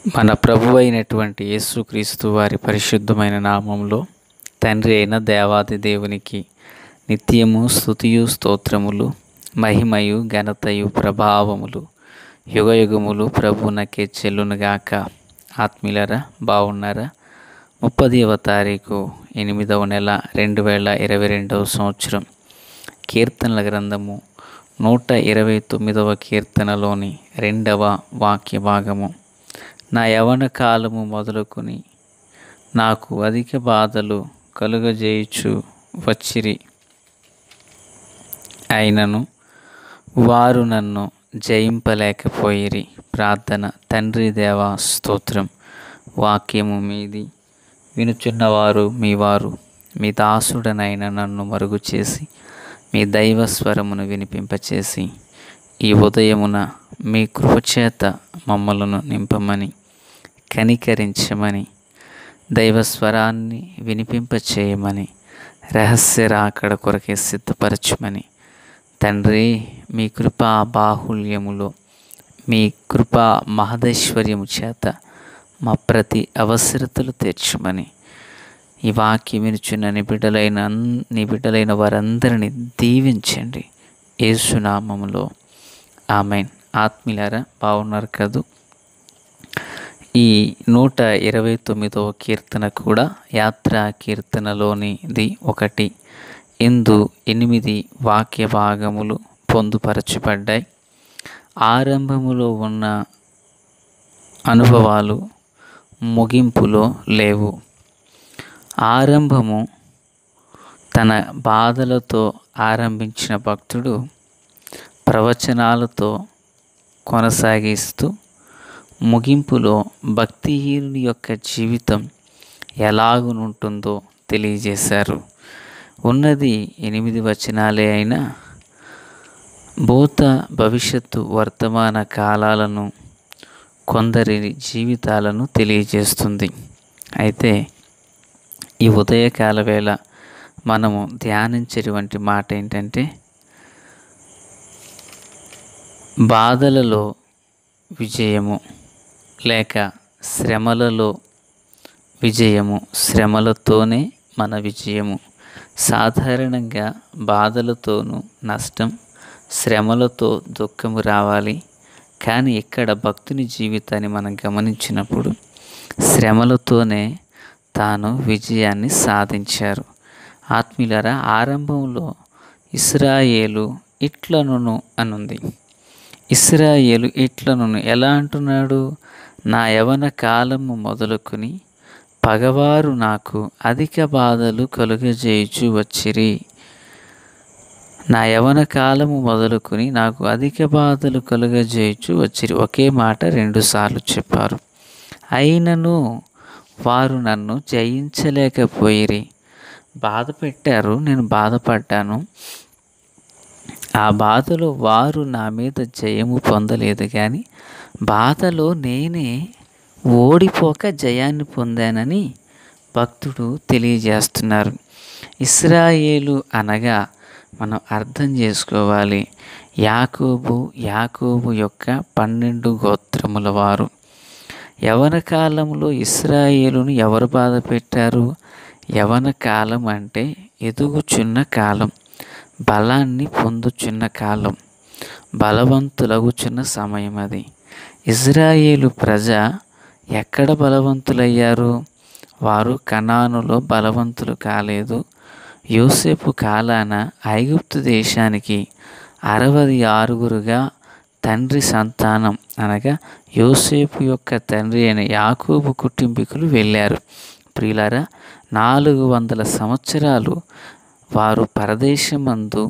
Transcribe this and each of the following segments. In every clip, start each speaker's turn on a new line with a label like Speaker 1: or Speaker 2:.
Speaker 1: మన ప్రభు అయినటువంటి యేసుక్రీస్తు వారి పరిశుద్ధమైన నామంలో తండ్రి అయిన దేవాది దేవునికి నిత్యము స్థుతియు స్తోత్రములు మహిమయు ఘనతయు ప్రభావములు యుగయుగములు ప్రభునకే చెల్లునుగాక ఆత్మీయులరా బాగున్నారా ముప్పదవ తారీఖు ఎనిమిదవ నెల రెండు వేల ఇరవై రెండవ సంవత్సరం కీర్తనల గ్రంథము నూట ఇరవై తొమ్మిదవ కీర్తనలోని రెండవ వాక్య భాగము నా యవన కాలము మొదలుకొని నాకు అధిక బాధలు కలుగజేయుచు వచ్చిరి అయినను వారు నన్ను జయింపలేకపోయిరి ప్రార్థన తండ్రి దేవా స్తోత్రం వాక్యము మీది వినుచున్నవారు మీ వారు మీ దాసుడనైన నన్ను మరుగు చేసి మీ దైవ స్వరమును వినిపింపచేసి ఈ ఉదయమున మీ కృపచేత మమ్మలను నింపమని కనికరించమని దైవ స్వరాన్ని వినిపింపచేయమని రహస్య రాకడ కొరకే సిద్ధపరచమని తండ్రి మీ కృపా బాహుల్యములో మీ కృపా మహదైశ్వర్యము చేత మా ప్రతి అవసరతలు తీర్చమని ఈ వాక్యం వినుచున్న నిబిడ్డలైన నిబిడ్డలైన వారందరినీ దీవించండి ఏసునామములో ఆమెన్ ఆత్మీయులారా బాగున్నారు కదూ ఈ నూట ఇరవై తొమ్మిదవ కీర్తన కూడా యాత్రా కీర్తనలోనిది ఒకటి ఇందు ఎనిమిది వాక్య భాగములు పొందుపరచబడ్డాయి ఆరంభములో ఉన్న అనుభవాలు ముగింపులో లేవు ఆరంభము తన బాధలతో ఆరంభించిన భక్తుడు ప్రవచనాలతో కొనసాగిస్తూ ముగింపులో భక్తిహీనుని యొక్క జీవితం ఎలాగునుంటుందో తెలియజేశారు ఉన్నది ఎనిమిది వచనాలే అయినా భూత భవిష్యత్తు వర్తమాన కాలాలను కొందరి జీవితాలను తెలియజేస్తుంది అయితే ఈ ఉదయకాల వేళ మనము ధ్యానించేటువంటి మాట ఏంటంటే బాధలలో విజయము లేక శ్రమలలో విజయము శ్రమలతోనే మన విజయము సాధారణంగా బాధలతోనూ నష్టం శ్రమలతో దుఃఖము రావాలి కానీ ఇక్కడ భక్తుని జీవితాన్ని మనం గమనించినప్పుడు శ్రమలతోనే తాను విజయాన్ని సాధించారు ఆత్మీయులరా ఆరంభంలో ఇస్రాయేలు ఇట్లనును అనుంది ఇస్రాయేలు ఇట్లనును ఎలా అంటున్నాడు నా యవన కాలము మొదలుకొని పగవారు నాకు అధిక బాధలు కలుగజేయుచు వచ్చిరి నా యవన కాలము మొదలుకొని నాకు అధిక బాధలు కలుగజేయుచు వచ్చిరి ఒకే మాట రెండుసార్లు చెప్పారు అయినను వారు నన్ను జయించలేకపోయిరి బాధ పెట్టారు నేను బాధపడ్డాను ఆ బాధలో వారు నా మీద జయము పొందలేదు కానీ బాధలో నేనే ఓడిపోక జయాన్ని పొందానని భక్తుడు తెలియజేస్తున్నారు ఇస్రాయేలు అనగా మనం అర్థం చేసుకోవాలి యాకోబు యాకోబు యొక్క పన్నెండు గోత్రముల వారు యవన కాలంలో ఇస్రాయేలును ఎవరు బాధ పెట్టారు యవన కాలం అంటే ఎదుగుచున్న కాలం బలాన్ని పొందుచున్న కాలం బలవంతులగుచున్న సమయం అది ఇజ్రాయేలు ప్రజ ఎక్కడ బలవంతులయ్యారు వారు కనానులో బలవంతులు కాలేదు యోసేపు కాలాన ఐగుప్తు దేశానికి అరవై ఆరుగురుగా తండ్రి సంతానం అనగా యోసేపు యొక్క తండ్రి అయిన యాకూబు కుటుంబీకులు వెళ్ళారు ప్రియులారా నాలుగు వందల సంవత్సరాలు వారు పరదేశమందు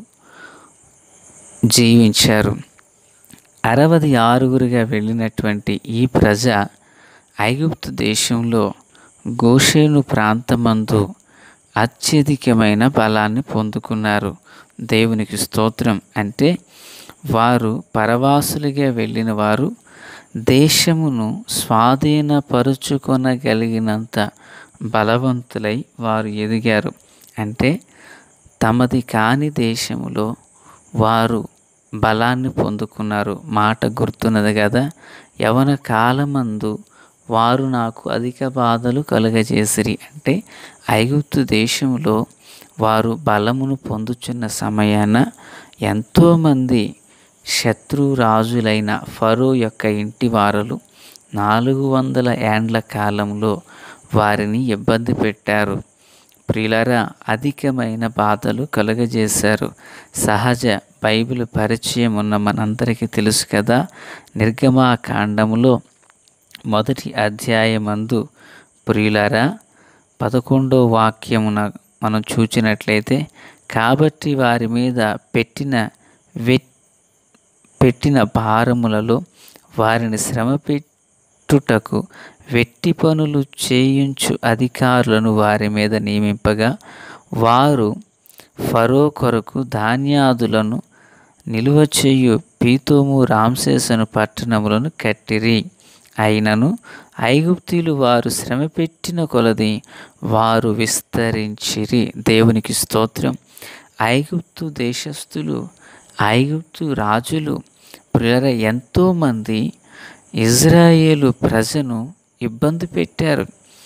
Speaker 1: జీవించారు అరవది ఆరుగురుగా వెళ్ళినటువంటి ఈ ప్రజ ఐగుప్తు దేశంలో గోషేను ప్రాంతమందు అత్యధికమైన బలాన్ని పొందుకున్నారు దేవునికి స్తోత్రం అంటే వారు పరవాసులుగా వెళ్ళిన వారు దేశమును స్వాధీనపరుచుకొనగలిగినంత బలవంతులై వారు ఎదిగారు అంటే తమది కాని దేశములో వారు బలాన్ని పొందుకున్నారు మాట గుర్తున్నది కదా యవన కాలమందు వారు నాకు అధిక బాధలు కలుగజేసిరి అంటే ఐగుప్తు దేశంలో వారు బలమును పొందుచున్న సమయాన ఎంతోమంది శత్రు రాజులైన ఫరో యొక్క ఇంటి వారలు నాలుగు వందల ఏండ్ల కాలంలో వారిని ఇబ్బంది పెట్టారు ప్రియులరా అధికమైన బాధలు కలుగజేశారు సహజ బైబిల్ పరిచయం ఉన్న మనందరికీ తెలుసు కదా నిర్గమాకాండములో మొదటి అధ్యాయమందు ప్రియులరా పదకొండో వాక్యమున మనం చూచినట్లయితే కాబట్టి వారి మీద పెట్టిన వె పెట్టిన భారములలో వారిని శ్రమ పెట్టుటకు వెట్టి పనులు చేయించు అధికారులను వారి మీద నియమింపగా వారు ఫరో కొరకు ధాన్యాదులను నిలువ చేయు పీతోము రాంసేసను పట్టణములను కట్టిరి అయినను ఐగుప్తీలు వారు శ్రమ పెట్టిన కొలది వారు విస్తరించిరి దేవునికి స్తోత్రం ఐగుప్తు దేశస్థులు ఐగుప్తు రాజులు ప్రియర ఎంతోమంది ఇజ్రాయేలు ప్రజను ఇబ్బంది పెట్టారు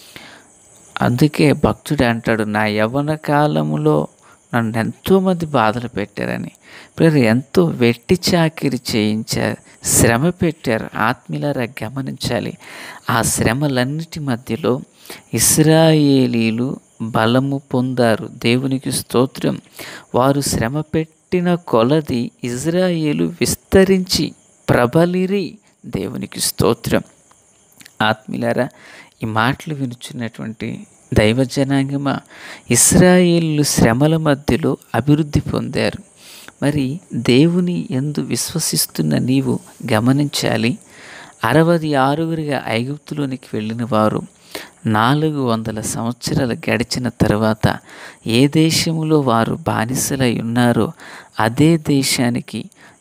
Speaker 1: అందుకే భక్తుడు అంటాడు నా యవ్వన కాలములో నన్ను ఎంతోమంది బాధలు పెట్టారని ఇప్పుడు ఎంతో వెట్టి చాకిరి చేయించారు శ్రమ పెట్టారు ఆత్మీయులారా గమనించాలి ఆ శ్రమలన్నిటి మధ్యలో ఇస్రాయేలీలు బలము పొందారు దేవునికి స్తోత్రం వారు శ్రమ పెట్టిన కొలది ఇజ్రాయేలు విస్తరించి ప్రబలిరి దేవునికి స్తోత్రం ఆత్మీయులారా ఈ మాటలు వినుచున్నటువంటి దైవ జనాంగమ ఇస్రాయేళ్ళు శ్రమల మధ్యలో అభివృద్ధి పొందారు మరి దేవుని ఎందు విశ్వసిస్తున్న నీవు గమనించాలి అరవై ఆరుగురిగా ఐగుప్తులోనికి వెళ్ళిన వారు నాలుగు వందల సంవత్సరాలు గడిచిన తర్వాత ఏ దేశములో వారు బానిసలై ఉన్నారో అదే దేశానికి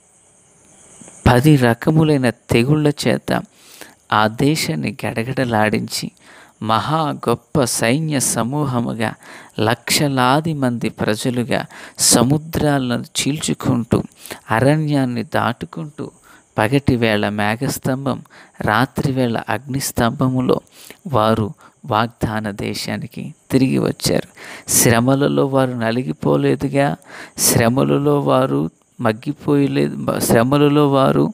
Speaker 1: పది రకములైన తెగుళ్ళ చేత ఆ దేశాన్ని గడగడలాడించి మహా గొప్ప సైన్య సమూహముగా లక్షలాది మంది ప్రజలుగా సముద్రాలను చీల్చుకుంటూ అరణ్యాన్ని దాటుకుంటూ పగటి వేళ మేఘస్తంభం రాత్రి వేళ అగ్నిస్తంభములో వారు వాగ్దాన దేశానికి తిరిగి వచ్చారు శ్రమలలో వారు నలిగిపోలేదుగా శ్రమలలో వారు మగ్గిపోయలేదు శ్రమలలో వారు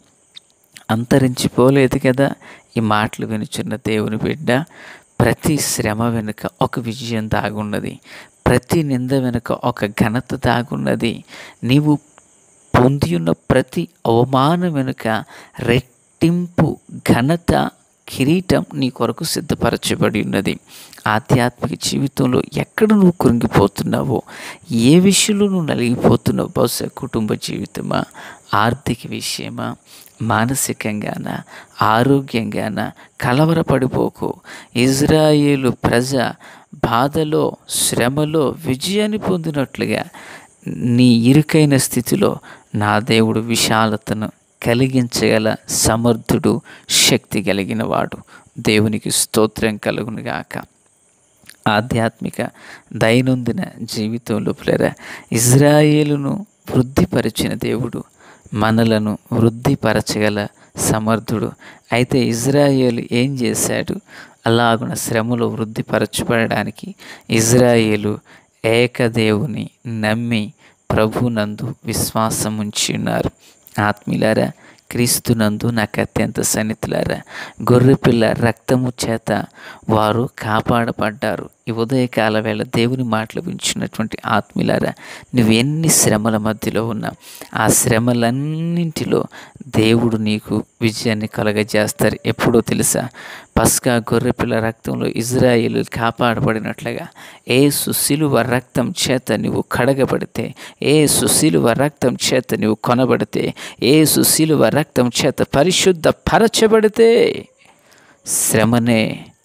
Speaker 1: అంతరించిపోలేదు కదా ఈ మాటలు వినుచున్న దేవుని బిడ్డ ప్రతి శ్రమ వెనుక ఒక విజయం దాగున్నది ప్రతి నింద వెనుక ఒక ఘనత దాగున్నది నీవు పొంది ఉన్న ప్రతి అవమానం వెనుక రెట్టింపు ఘనత కిరీటం నీ కొరకు సిద్ధపరచబడి ఉన్నది ఆధ్యాత్మిక జీవితంలో ఎక్కడ నువ్వు కృంగిపోతున్నావో ఏ విషయంలో నువ్వు నలిగిపోతున్నావు బహుశా కుటుంబ జీవితమా ఆర్థిక విషయమా మానసికంగాన ఆరోగ్యంగాన కలవరపడిపోకు ఇజ్రాయేలు ప్రజ బాధలో శ్రమలో విజయాన్ని పొందినట్లుగా నీ ఇరుకైన స్థితిలో నా దేవుడు విశాలతను కలిగించగల సమర్థుడు శక్తి కలిగిన వాడు దేవునికి స్తోత్రం కలుగునుగాక ఆధ్యాత్మిక దైనందిన జీవితంలో ప్లేరా ఇజ్రాయేలును వృద్ధిపరిచిన దేవుడు మనలను వృద్ధిపరచగల సమర్థుడు అయితే ఇజ్రాయేలు ఏం చేశాడు అలాగున శ్రమలో వృద్ధిపరచబడడానికి ఇజ్రాయేలు ఏకదేవుని నమ్మి ప్రభునందు విశ్వాసం ఉంచి ఉన్నారు ఆత్మీయులారా క్రీస్తునందు నాకు అత్యంత సన్నిహితులారా గొర్రెపిల్ల రక్తము చేత వారు కాపాడబడ్డారు ఈ ఉదయకాల వేళ దేవుని మాటలు వింటున్నటువంటి ఆత్మీయులారా నువ్వు ఎన్ని శ్రమల మధ్యలో ఉన్నా ఆ శ్రమలన్నింటిలో దేవుడు నీకు విజయాన్ని కలగజేస్తారు ఎప్పుడో తెలుసా పస్కా గొర్రెపిల్ల రక్తంలో ఇజ్రాయిల్ కాపాడబడినట్లుగా ఏ సుశిలువ రక్తం చేత నువ్వు కడగబడితే ఏ సుశిలువ రక్తం చేత నువ్వు కొనబడితే ఏ సుశిలువ రక్తం చేత పరిశుద్ధ పరచబడితే శ్రమనే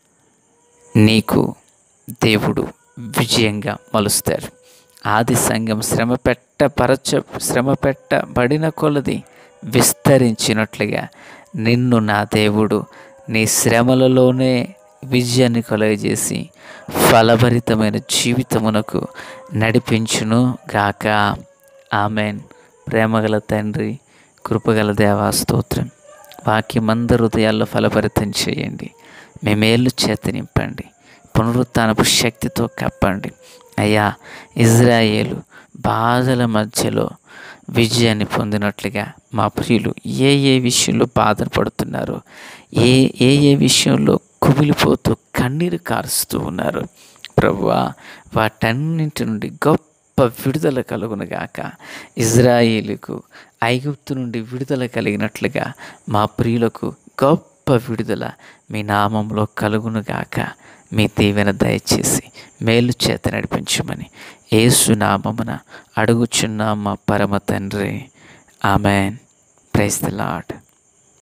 Speaker 1: నీకు దేవుడు విజయంగా మలుస్తారు ఆది సంఘం శ్రమ పెట్ట పరచ శ్రమ పెట్టబడిన కొలది విస్తరించినట్లుగా నిన్ను నా దేవుడు నీ శ్రమలలోనే విజయాన్ని కలుగజేసి ఫలభరితమైన జీవితమునకు నడిపించును గాక ఆమెన్ ప్రేమగల తండ్రి కృపగల దేవా స్తోత్రం వాక్యమంద హృదయాల్లో ఫలభరితం చేయండి మీ మేలు చేత నింపండి పునరుత్నపు శక్తితో కప్పండి అయ్యా ఇజ్రాయేలు బాధల మధ్యలో విజయాన్ని పొందినట్లుగా మా ప్రియులు ఏ ఏ విషయంలో బాధపడుతున్నారో ఏ ఏ ఏ విషయంలో కుమిలిపోతూ కన్నీరు కారుస్తూ ఉన్నారు ప్రభువా వాటన్నింటి నుండి గొప్ప విడుదల కలుగునుగాక ఇజ్రాయేలుకు ఐగుప్తు నుండి విడుదల కలిగినట్లుగా మా ప్రియులకు గొప్ప విడుదల మీ నామంలో కలుగునుగాక మీ దీవెన దయచేసి మేలు చేత నడిపించమని ఏసు నామమున అడుగుచున్న మా పరమ తండ్రి ఆమెన్ ప్రైస్ ద లాడ్